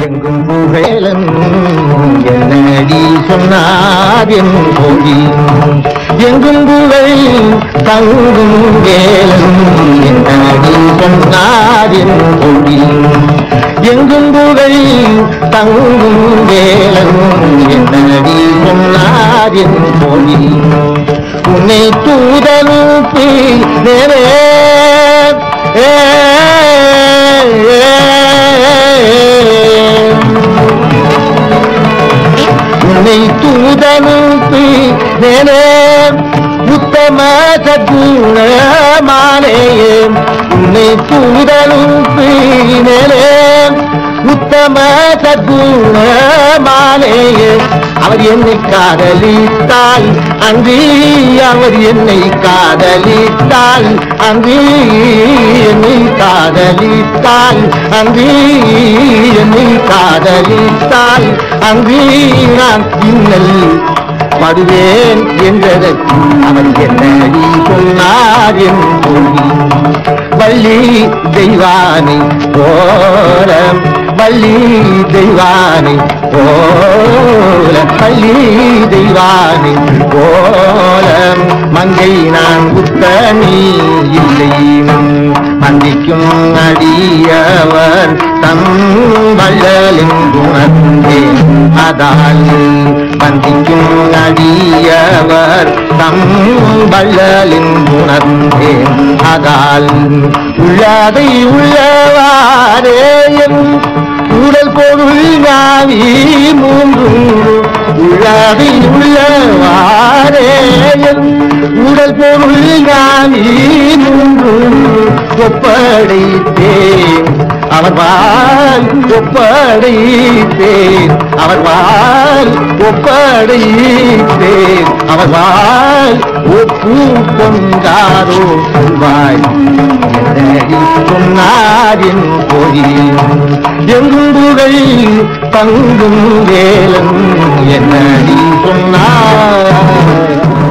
எங்கும் புகழன் என்னடி சொன்னார் என் கோழி எங்கும் புகழ் தங்கும் வேலன் என்னடி சொன்னார் என் கோழி எங்கும் புகழ் தங்கும் வேலன் என்னடி சொன்னார் என் கோழி உன்னை தூதனுப்பி நேரே ஏ உன்னை தூதனுப்பி நேரே உத்தம சத்குணமானேயே உன்னை தூதனுப்பி நேரே உத்தம சத்குணமானேயே அவர் என்னை காதலித்தால் அன்றி அவர் என்னை காதலித்தால் அன்றி என்னை காதலித்தால் அன்றி என்னை காதலித்தால் அன்றி நான் இன்னல் படுவேன் என்றதற்கு அவர் என்னடி சொன்னார் என் சொல்லி வள்ளி தெய்வானை போலம் வள்ளி தெய்வானை போல பள்ளி தெய்வானை போலம் மங்கை நான் உத்தனி இல்லை மந்திக்கும் அடியவர் தம் வள்ளலின் குணத்தேன் அதால் மந்திக்கும் அடியவர் தம் வள்ளலின் குணத்தேன் அதால் உள்ளதை உள்ளவாறே என் உடல் பொருள் நாவி மூன்றும் உள்ளதை உள்ளவாறே என் உடல் பொருள் நாவி மூன்றும் ஒப்படைத்தேன் அவர் வாழ் ஒப்படைத்தேன் அவர் வாழ் ஒப்படைத்தேன் அவர் வாழ் ஒப்பு கொண்டாரோ வாய் என்னடி சொன்னாரின் கோயில் எங்கும்புகள் பங்கும் வேலன் என்னடி சொன்னார்